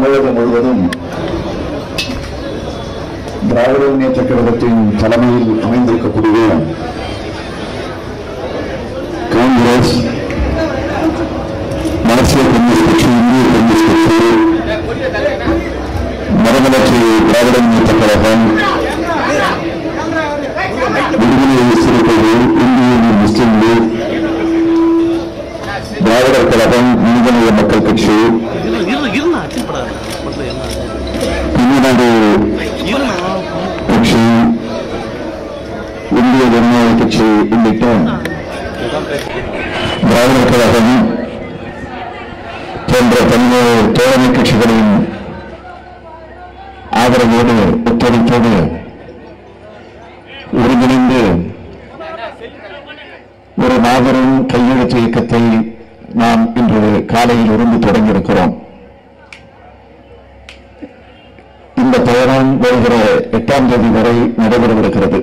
தமிழகம் முழுவதும் திராவிட முன்னேற்ற கழகத்தின் தலைமையில் அமைந்திருக்கக்கூடிய காங்கிரஸ் மார்க்சிய கம்யூனிஸ்ட் கட்சி இந்திய கம்யூனிஸ்ட் கட்சி மரமலர்ச்சி திராவிட முன்னேற்ற கழகம் விடுதலை சிறுத்தைகள் இந்திய யூனியன் முஸ்லிம் லீக் திராவிடர் கழகம் மனிதநேய மக்கள் கட்சி இரு இரு இருண்ணா அச்சுப்படாது மட்டும் என்ன தமிழ்நாடு இருண்ணா கட்சி இந்திய ஜனநாயக கட்சி உள்ளிட்ட திராவிடர் கழகம் போன்ற பல்வேறு தோழமை கட்சிகளின் ஆதரவோடு ஒத்துழைப்போடு ஒருங்கிணைந்து ஒரு மாபெரும் கையெழுத்து இயக்கத்தை நாம் இன்று காலையில் இருந்து தொடங்கியிருக்கிறோம் இந்த பயணம் வருகிற எட்டாம் தேதி வரை நடைபெறவிருக்கிறது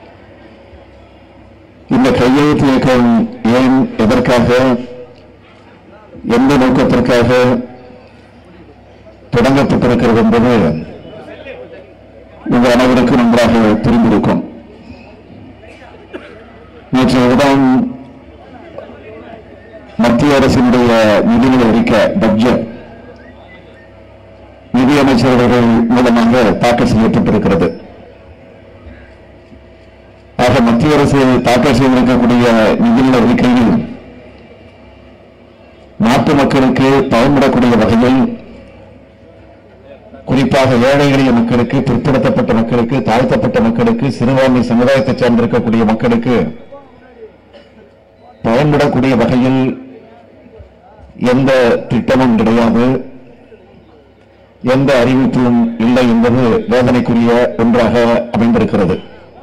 இந்த கையெழுத்து இயக்கம் ஏன் எதற்காக எந்த நோக்கத்திற்காக தொடங்கப்பட்டிருக்கிறது என்பது உங்கள் அனைவருக்கும் நன்றாக தெரிந்திருக்கும் நேற்றைய தினம் மத்திய அரசினுடைய நிதிநிலை அறிக்கை பட்ஜெட் நிதியமைச்சர்கள் மூலமாக தாக்கல் செய்யப்பட்டிருக்கிறது ஆக மத்திய அரசு தாக்கல் செய்திருக்கக்கூடிய நிதிநிலை அறிக்கையில் நாட்டு மக்களுக்கு பயன்படக்கூடிய வகையில் குறிப்பாக ஏழை எளிய மக்களுக்கு பிற்படுத்தப்பட்ட மக்களுக்கு தாழ்த்தப்பட்ட மக்களுக்கு சிறுபான்மை சமுதாயத்தைச் சார்ந்திருக்கக்கூடிய மக்களுக்கு பயன்படக்கூடிய வகையில் எந்த திட்டமும் கிடையாது எந்த அறிவிப்பும் இல்லை என்பது வேதனைக்குரிய ஒன்றாக அமைந்திருக்கிறது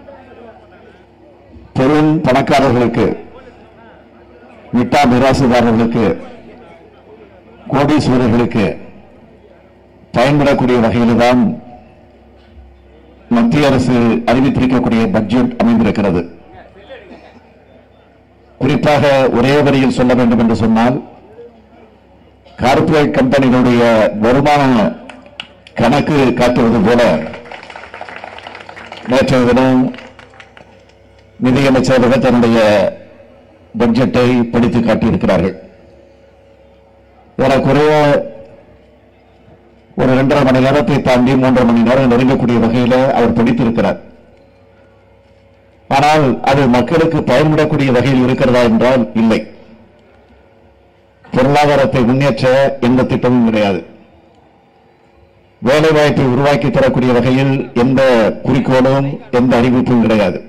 பெரும் பணக்காரர்களுக்கு மிட்டா மிராசுதாரர்களுக்கு கோடீஸ்வரர்களுக்கு பயன்படக்கூடிய வகையில்தான் மத்திய அரசு அறிவித்திருக்கக்கூடிய பட்ஜெட் அமைந்திருக்கிறது குறிப்பாக ஒரே வரியில் சொல்ல வேண்டும் என்று சொன்னால் கார்ப்பரேட் கம்பெனிகளுடைய வருமான கணக்கு காட்டுவது போல நேற்றைய தினம் நிதியமைச்சர்கள் தன்னுடைய பட்ஜெட்டை படித்து காட்டியிருக்கிறார்கள் ஏறக்குறைய ஒரு இரண்டரை மணி நேரத்தை தாண்டி மூன்றரை மணி நேரம் நெருங்கக்கூடிய வகையில் அவர் படித்திருக்கிறார் ஆனால் அது மக்களுக்கு பயன்படக்கூடிய வகையில் இருக்கிறதா என்றால் இல்லை பொருளாதாரத்தை முன்னேற்ற எந்த திட்டமும் கிடையாது வேலைவாய்ப்பை உருவாக்கி தரக்கூடிய வகையில் எந்த குறிக்கோளும் எந்த அறிவிப்பும் கிடையாது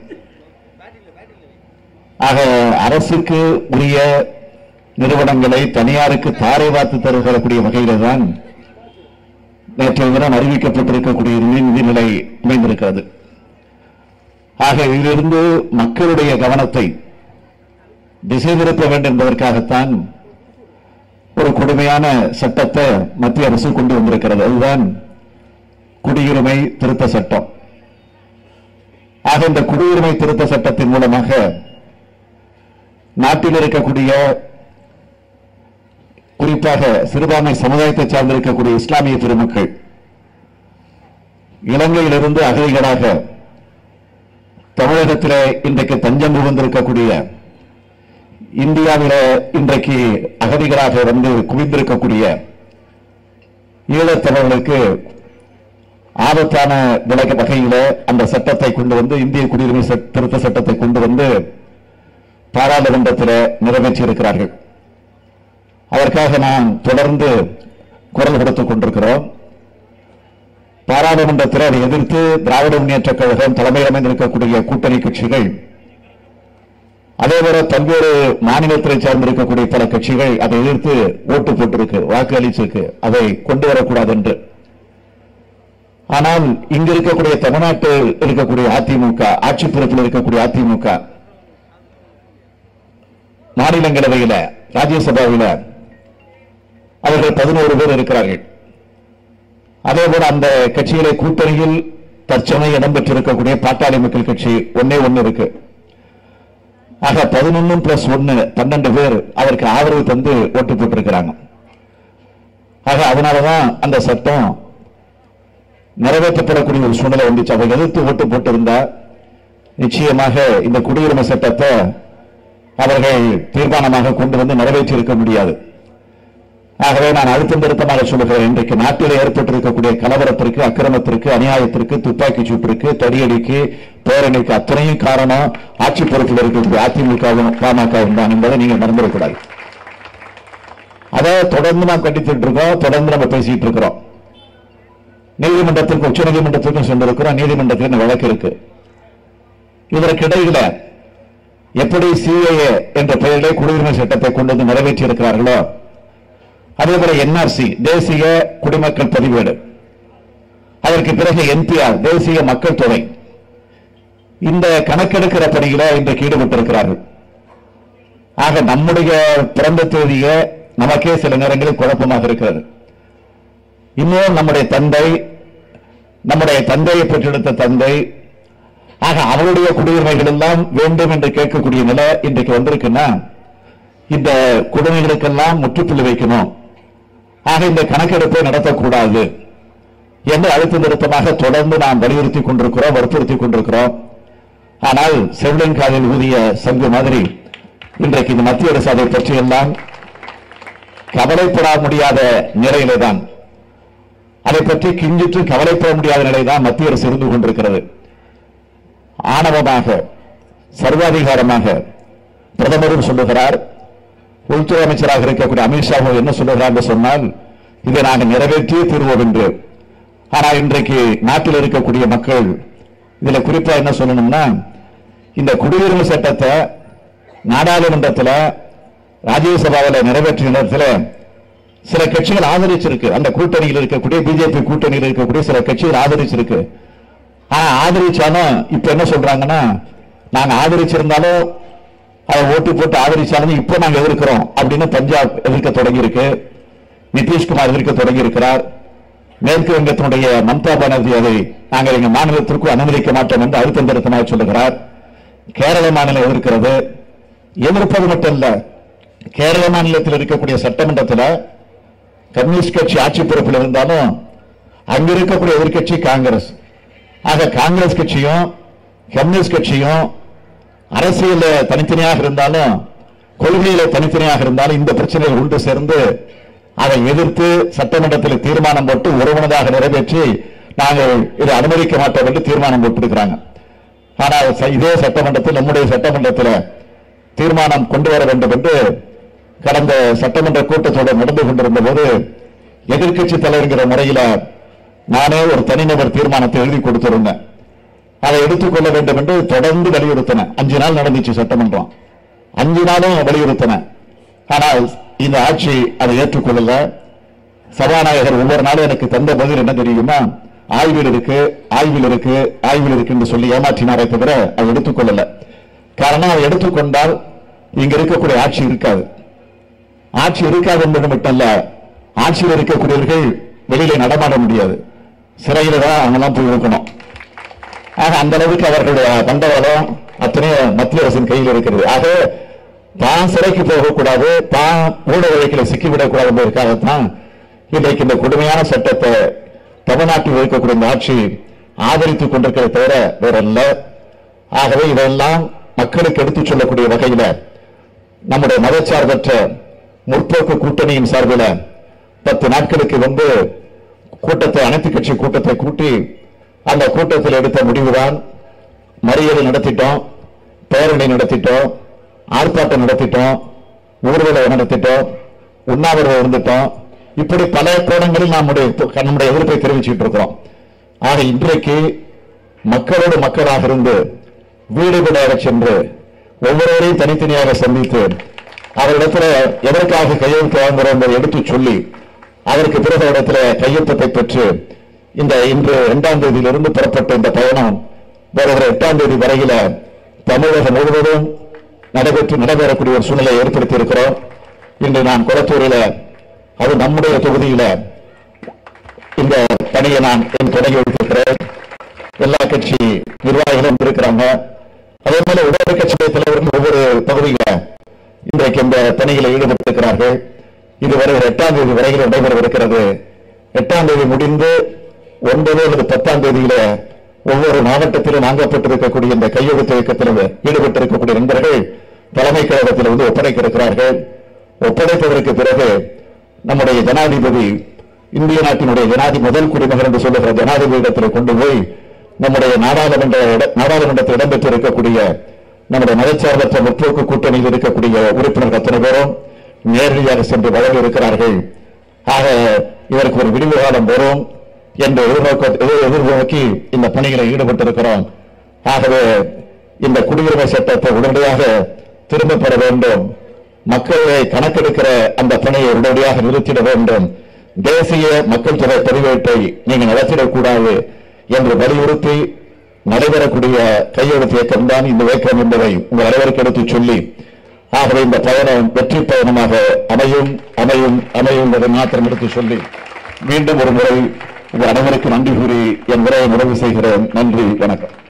ஆக அரசுக்கு உரிய நிறுவனங்களை தனியாருக்கு தாரை வார்த்து தரக்கூடிய வகையில தான் நேற்றைய தினம் அறிவிக்கப்பட்டிருக்கக்கூடிய நிதிநிலை அமைந்திருக்கிறது ஆக இதிலிருந்து மக்களுடைய கவனத்தை திசை திருப்ப வேண்டும் என்பதற்காகத்தான் ஒரு கொடுமையான சட்டத்தை மத்திய அரசு கொண்டு வந்திருக்கிறது அதுதான் குடியுரிமை திருத்த சட்டம் ஆக இந்த குடியுரிமை திருத்த சட்டத்தின் மூலமாக நாட்டில் இருக்கக்கூடிய குறிப்பாக சிறுபான்மை சமுதாயத்தை சார்ந்திருக்கக்கூடிய இஸ்லாமிய பெருமக்கள் இலங்கையிலிருந்து அகதிகளாக தமிழகத்திலே இன்றைக்கு தஞ்சம் புகுந்திருக்கக்கூடிய இந்தியாவில இன்றைக்கு அகதிகளாக வந்து குவிந்திருக்கக்கூடிய ஈழத்தமிழர்களுக்கு ஆபத்தான விலக வகையில அந்த சட்டத்தை கொண்டு வந்து இந்திய குடியுரிமை சட்ட- திருத்த சட்டத்தை கொண்டு வந்து பாராளுமன்றத்தில் நிறைவேற்றி இருக்கிறார்கள் அதற்காக நாம் தொடர்ந்து குரல் கொடுத்துக் கொண்டிருக்கிறோம் பாராளுமன்றத்தில் அதை எதிர்த்து திராவிட முன்னேற்ற கழகம் தலைமையில் அமைந்திருக்கக்கூடிய கூட்டணி கட்சிகள் அதேபோல பல்வேறு மாநிலத்தை சார்ந்திருக்கக்கூடிய பல கட்சிகள் அதை எதிர்த்து ஓட்டு போட்டிருக்கு வாக்கு அளிச்சிருக்கு அதை கொண்டு வரக்கூடாது என்று ஆனால் இங்கு இருக்கக்கூடிய தமிழ்நாட்டில் இருக்கக்கூடிய அதிமுக ஆட்சி பொறுப்பில் இருக்கக்கூடிய அதிமுக மாநிலங்களவையில ராஜ்யசபாவில அவர்கள் பதினோரு பேர் இருக்கிறார்கள் அதேபோல அந்த கட்சியிலே கூட்டணியில் தற்சமயம் இடம்பெற்றிருக்கக்கூடிய பாட்டாளி மக்கள் கட்சி ஒன்னே ஒன்னு இருக்கு ஆக பதினொன்னு பிளஸ் ஒன்னு பன்னெண்டு பேர் அதற்கு ஆதரவு தந்து ஓட்டு போட்டிருக்கிறாங்க ஆக அதனாலதான் அந்த சட்டம் நிறைவேற்றப்படக்கூடிய ஒரு சூழ்நிலை வந்துச்சு அதை எதிர்த்து ஓட்டு போட்டிருந்தா நிச்சயமாக இந்த குடியுரிமை சட்டத்தை அவர்கள் தீர்மானமாக கொண்டு வந்து நிறைவேற்றி இருக்க முடியாது ஆகவே நான் அழுத்தம் திருத்தமாக சொல்லுகிறேன் இன்றைக்கு நாட்டில் ஏற்பட்டிருக்கக்கூடிய கலவரத்திற்கு அக்கிரமத்திற்கு அநியாயத்திற்கு துப்பாக்கி சூட்டிற்கு தடியடிக்கு பேரணிக்கு அத்தனையும் காரணம் ஆட்சி பொறுப்பில் இருக்கக்கூடிய அதிமுகவும் பாமகவும் தான் என்பதை நீங்க மறந்துடக்கூடாது அதை தொடர்ந்து நாம் கண்டித்துட்டு இருக்கோம் தொடர்ந்து நம்ம பேசிட்டு இருக்கிறோம் நீதிமன்றத்திற்கு உச்ச நீதிமன்றத்திற்கும் சென்றிருக்கிறோம் நீதிமன்றத்தில் இந்த வழக்கு இருக்கு இதற்கிடையில எப்படி சிஏஏ என்ற பெயரிலே குடியுரிமை சட்டத்தை கொண்டு வந்து நிறைவேற்றி இருக்கிறார்களோ அதே போல என்ஆர்சி தேசிய குடிமக்கள் பதிவேடு அதற்கு பிறகு என்பிஆர் தேசிய மக்கள் தொகை இந்த கணக்கெடுக்கிற பணியில இன்றைக்கு ஈடுபட்டிருக்கிறார்கள் ஆக நம்முடைய பிறந்த தேதிய நமக்கே சில நேரங்களில் குழப்பமாக இருக்கிறது இன்னும் நம்முடைய தந்தை நம்முடைய தந்தையை பெற்றெடுத்த தந்தை ஆக அவருடைய குடியுரிமைகள் எல்லாம் வேண்டும் என்று கேட்கக்கூடிய நிலை இன்றைக்கு வந்திருக்குன்னா இந்த குடிமைகளுக்கெல்லாம் முற்றுப்புள்ளி வைக்கணும் ஆக இந்த கணக்கெடுப்பை நடத்தக்கூடாது என்று அழுத்த நிறுத்தமாக தொடர்ந்து நாம் வலியுறுத்தி கொண்டிருக்கிறோம் வற்புறுத்தி கொண்டிருக்கிறோம் ஆனால் செவிலியங்காலில் ஊதிய சங்கு மாதிரி இன்றைக்கு இந்த மத்திய அரசு அதை பற்றி எல்லாம் கவலைப்பட முடியாத நிலையிலே தான் அதை பற்றி கிஞ்சிற்று கவலைப்பட முடியாத நிலைதான் மத்திய அரசு இருந்து கொண்டிருக்கிறது ஆணவமாக சர்வாதிகாரமாக பிரதமரும் சொல்லுகிறார் உள்துறை அமைச்சராக இருக்கக்கூடிய அமித்ஷாவும் என்ன சொல்லுகிறார் என்று சொன்னால் இதை நாங்கள் நிறைவேற்றியே தீர்வோம் என்று ஆனால் இன்றைக்கு நாட்டில் இருக்கக்கூடிய மக்கள் இதுல குறிப்பா என்ன சொல்லணும்னா இந்த குடியுரிமை சட்டத்தை நாடாளுமன்றத்தில் ராஜ்யசபாவில் நிறைவேற்றிய நேரத்தில் சில கட்சிகள் ஆதரிச்சிருக்கு அந்த கூட்டணியில் இருக்கக்கூடிய பிஜேபி கூட்டணியில் இருக்கக்கூடிய சில கட்சிகள் ஆதரிச்சிருக்கு ஆனா ஆதரிச்சாலும் இப்ப என்ன சொல்றாங்கன்னா நாங்க ஆதரிச்சிருந்தாலும் அதை ஓட்டு போட்டு ஆதரிச்சாலும் இப்போ நாங்க எதிர்க்கிறோம் அப்படின்னு பஞ்சாப் எதிர்க்க தொடங்கி இருக்கு நிதிஷ்குமார் எதிர்க்க தொடங்கி இருக்கிறார் மேற்கு வங்கத்தினுடைய மம்தா பானர்ஜி அதை நாங்கள் எங்க மாநிலத்திற்கும் அனுமதிக்க மாட்டோம் என்று அழுத்தம் திருத்தமாக சொல்லுகிறார் கேரள மாநிலம் எதிர்க்கிறது எதிர்ப்பது மட்டும் இல்ல கேரள மாநிலத்தில் இருக்கக்கூடிய சட்டமன்றத்தில் கம்யூனிஸ்ட் கட்சி ஆட்சி பொறுப்பில் இருந்தாலும் அங்க இருக்கக்கூடிய எதிர்க்கட்சி காங்கிரஸ் ஆக காங்கிரஸ் கட்சியும் கம்யூனிஸ்ட் கட்சியும் அரசியல தனித்தனியாக இருந்தாலும் கொள்கையில தனித்தனியாக இருந்தாலும் இந்த பிரச்சனைகள் ஒன்று சேர்ந்து அதை எதிர்த்து சட்டமன்றத்தில் தீர்மானம் போட்டு ஒருமனதாக நிறைவேற்றி நாங்கள் இதை அனுமதிக்க மாட்டோம் என்று தீர்மானம் போட்டிருக்கிறாங்க ஆனால் ச- இதே சட்டமன்றத்தில் நம்முடைய சட்டமன்றத்தில் தீர்மானம் கொண்டு வர வேண்டும் என்று கடந்த சட்டமன்ற கூட்டத்தொடர் நடந்து கொண்டிருந்த போது எதிர்க்கட்சி தலைவர்கிற முறையில நானே ஒரு தனிநபர் தீர்மானத்தை எழுதி கொடுத்திருந்தேன் அதை எடுத்துக்கொள்ள வேண்டும் என்று தொடர்ந்து வலியுறுத்தினேன் அஞ்சு நாள் நடந்துச்சு சட்டமன்றம் அஞ்சு நாளும் வலியுறுத்தினேன் ஆனால் இந்த ஆட்சி அதை ஏற்றுக்கொள்ளல சபாநாயகர் ஒவ்வொரு நாளும் எனக்கு தந்த பதில் என்ன தெரியுமா ஆய்வில் இருக்கு ஆய்வில் இருக்கு ஆய்வில் இருக்கு என்று சொல்லி ஏமாற்றினாரே தவிர அதை எடுத்துக்கொள்ளல காரணம் அதை எடுத்துக்கொண்டால் இங்க இருக்கக்கூடிய ஆட்சி இருக்காது ஆட்சி இருக்காது என்பது மட்டுமல்ல ஆட்சியில் இருக்கக்கூடியவர்கள் வெளியில நடமாட முடியாது சிறையில தான் அவங்கெல்லாம் போய் இருக்கணும் ஆக அந்த அளவுக்கு அவர்களுடைய பண்டவளம் அத்தனையும் மத்திய அரசின் கையில் இருக்கிறது ஆக தான் சிறைக்கு போகக்கூடாது தான் ஊழல் வழக்கில் சிக்கிவிடக்கூடாது என்பதற்காகத்தான் இன்றைக்கு இந்த கொடுமையான சட்டத்தை தமிழ்நாட்டில் இருக்கக்கூடிய இந்த ஆட்சி ஆதரித்துக் கொண்டிருக்கிறத தவிர வேற அல்ல ஆகவே இதெல்லாம் மக்களுக்கு எடுத்துச் சொல்லக்கூடிய வகையில நம்முடைய மதச்சார்பற்ற முற்போக்கு கூட்டணியின் சார்பில் பத்து நாட்களுக்கு வந்து கூட்டத்தை அனைத்து கட்சி கூட்டத்தை கூட்டி அந்த கூட்டத்தில் எடுத்த முடிவுதான் மறியலை நடத்திட்டோம் பேரணி நடத்திட்டோம் ஆர்ப்பாட்டம் நடத்திட்டோம் ஊர்வலம் நடத்திட்டோம் உண்ணாவிரதம் இருந்துட்டோம் இப்படி பல கோணங்களில் நம்முடைய நம்முடைய எதிர்ப்பை தெரிவிச்சுட்டு இருக்கிறோம் ஆக இன்றைக்கு மக்களோடு மக்களாக இருந்து வீடு வீடாக சென்று ஒவ்வொருவரையும் தனித்தனியாக சந்தித்து அவரிடத்துல எதற்காக கையெழுத்து வாங்குறோம் என்பதை எடுத்து சொல்லி அதற்கு பிறகு இடத்துல கையெழுத்தத்தை பெற்று இந்த இன்று இரண்டாம் தேதியிலிருந்து புறப்பட்ட இந்த பயணம் வருகிற எட்டாம் தேதி வரையில தமிழகம் முழுவதும் நடைபெற்று நடைபெறக்கூடிய ஒரு சூழ்நிலையை ஏற்படுத்தி இருக்கிறோம் இன்று நான் குளத்தூரில் அது நம்முடைய தொகுதியில இந்த பணியை நான் என் தொடங்கி வைத்திருக்கிறேன் எல்லா கட்சி நிர்வாகிகளும் இருக்கிறாங்க அதே போல உடல் கட்சி தலைவர்கள் ஒவ்வொரு பகுதியில இன்றைக்கு இந்த பணியில் ஈடுபட்டிருக்கிறார்கள் இதுவரை எட்டாம் தேதி வரையில் நடைபெறவிருக்கிறது எட்டாம் தேதி முடிந்து ஒன்பது அல்லது பத்தாம் தேதியில ஒவ்வொரு மாவட்டத்திலும் வாங்கப்பட்டிருக்கக்கூடிய இந்த கையெழுத்து இயக்கத்தில் ஈடுபட்டிருக்கக்கூடிய நண்பர்கள் தலைமை கழகத்தில் வந்து ஒப்படைக்க இருக்கிறார்கள் ஒப்படைத்ததற்கு பிறகு நம்முடைய ஜனாதிபதி இந்திய நாட்டினுடைய ஜனாதி முதல் குடிமகன் என்று சொல்லுகிற ஜனாதிபதியிடத்தில் கொண்டு போய் நம்முடைய நாடாளுமன்ற இட- நாடாளுமன்றத்தில் இடம்பெற்றிருக்கக்கூடிய நம்முடைய மதச்சார்பற்ற முற்போக்கு கூட்டணியில் இருக்கக்கூடிய உறுப்பினர்கள் அத்தனை பேரும் நேரடியாக சென்று வழங்கி இருக்கிறார்கள் ஆக இதற்கு ஒரு விடிவு காலம் வரும் என்று எதிர்நோக்க எதிர்- எதிர்நோக்கி இந்த பணிகளை ஈடுபட்டிருக்கிறோம் ஆகவே இந்த குடியுரிமை சட்டத்தை உடனடியாக திரும்பப் பெற வேண்டும் மக்களை கணக்கெடுக்கிற அந்த பணியை உடனடியாக நிறுத்திட வேண்டும் தேசிய மக்கள் தொகை பதிவேட்டை நீங்கள் நடத்திடக்கூடாது என்று வலியுறுத்தி நடைபெறக்கூடிய கையெழுத்து இயக்கம் தான் இந்த இயக்கம் என்பதை உங்கள் அனைவருக்கு எடுத்துச் சொல்லி ஆகவே இந்த பயணம் வெற்றி பயணமாக அமையும் அமையும் அமையும் என்பதை மாத்திரம் எடுத்து சொல்லி மீண்டும் ஒரு முறை உங்கள் அனைவருக்கும் நன்றி கூறி என் உரையை நிறைவு செய்கிறேன் நன்றி வணக்கம்